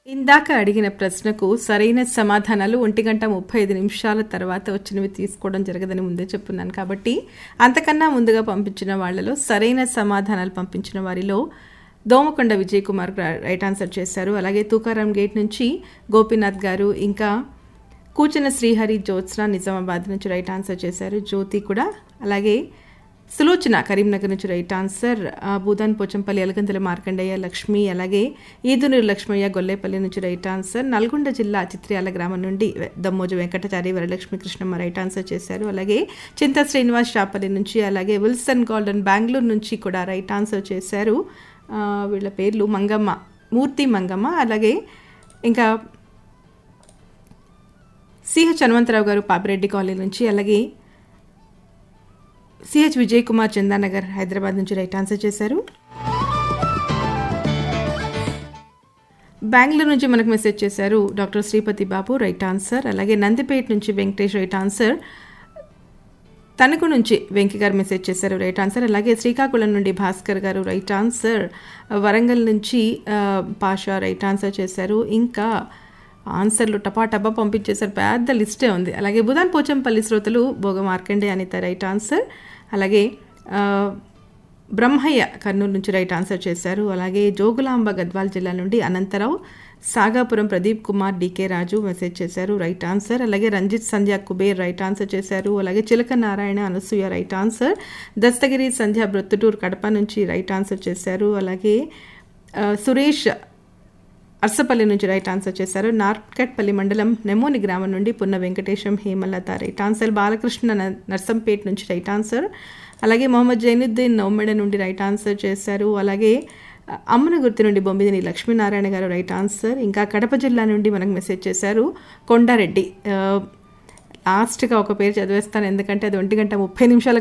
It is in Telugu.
ఇందాక అడిగిన ప్రశ్నకు సరైన సమాధానాలు ఒంటి గంట ముప్పై ఐదు నిమిషాల తర్వాత వచ్చినవి తీసుకోవడం జరగదని ముందే చెప్పున్నాను కాబట్టి అంతకన్నా ముందుగా పంపించిన వాళ్ళలో సరైన సమాధానాలు పంపించిన వారిలో దోమకొండ విజయ్ కుమార్ రా- రైట్ ఆన్సర్ చేశారు అలాగే తూకారాం గేట్ నుంచి గోపీనాథ్ గారు ఇంకా కూచన శ్రీహరి జ్యోత్స్న నిజామాబాద్ నుంచి రైట్ ఆన్సర్ చేశారు జ్యోతి కూడా అలాగే సులోచన కరీంనగర్ నుంచి రైట్ ఆన్సర్ ఆ, భూదాన్ పోచంపల్లి ఎలగంతల మార్కండయ్య లక్ష్మి అలాగే ఈదునూరు లక్ష్మయ్య గొల్లేపల్లి నుంచి రైట్ ఆన్సర్ నల్గొండ జిల్లా చిత్ర్యాల గ్రామం నుండి వె- దమ్మోజు వెంకటాచారి వరలక్ష్మి కృష్ణమ్మ రైట్ ఆన్సర్ చేశారు అలాగే చింత శ్రీనివాస్ షాపల్లి నుంచి అలాగే విల్సన్ గోల్డెన్ బెంగళూరు నుంచి కూడా రైట్ ఆన్సర్ చేశారు ఆ, వీళ్ళ పేర్లు మంగమ్మ మూర్తి మంగమ్మ అలాగే ఇంకా సిహెచ్ హనుమంతరావు గారు పాపిరెడ్డి కాలనీ నుంచి అలాగే సిహెచ్ విజయ్ కుమార్ చందానగర్ హైదరాబాద్ నుంచి రైట్ ఆన్సర్ చేశారు బెంగళూరు నుంచి మనకు మెసేజ్ చేశారు doctor Sripathi Babu right answer అలాగే నందిపేట నుంచి వెంకటేష్ రైట్ ఆన్సర్ తణుకు నుంచి వెంకి గారు మెసేజ్ చేశారు రైట్ ఆన్సర్ అలాగే శ్రీకాకుళం నుండి భాస్కర్ గారు రైట్ ఆన్సర్ వరంగల్ నుంచి ఆ, పాషా రైట్ ఆన్సర్ చేశారు ఇంకా ఆన్సర్లు టపా టపా పంపించేశారు పెద్ద లిస్టే ఉంది అలాగే బుధాన్ పోచంపల్లి శ్రోతలు భోగ మార్కండే అనిత రైట్ ఆన్సర్ అలాగే ఆ, బ్రహ్మయ్య కర్నూలు నుంచి రైట్ ఆన్సర్ చేశారు అలాగే జోగులాంబ గద్వాల్ జిల్లా నుండి అనంతరావు సాగాపురం ప్రదీప్ కుమార్ డికే రాజు మెసేజ్ చేశారు రైట్ ఆన్సర్ అలాగే రంజిత్ సంధ్య కుబేర్ రైట్ ఆన్సర్ చేశారు అలాగే చిలక నారాయణ అనసూయ రైట్ ఆన్సర్ దస్తగిరి సంధ్య బ్రొత్తుటూరు కడప నుంచి రైట్ ఆన్సర్ చేశారు అలాగే ఆ, సురేష్ అర్సపల్లి నుంచి రైట్ ఆన్సర్ చేశారు నార్కట్పల్లి మండలం నెమోని గ్రామం నుండి పున్న వెంకటేశం హేమలత రైట్ ఆన్సర్ బాలకృష్ణ న- నర్సంపేట్ నుంచి రైట్ ఆన్సర్ అలాగే మొహమ్మద్ జైనుద్దీన్ నౌమెడ నుండి రైట్ ఆన్సర్ చేశారు అలాగే అ, అమ్మన గుర్తు నుండి బొమ్మిదిని లక్ష్మీనారాయణ గారు రైట్ ఆన్సర్ ఇంకా కడప జిల్లా నుండి మనకు మెసేజ్ చేశారు కొండారెడ్డి ఆ, లాస్ట్గా ఒక పేరు చదివేస్తాను ఎందుకంటే అది ఒంటి గంట ముప్పై నిమిషాల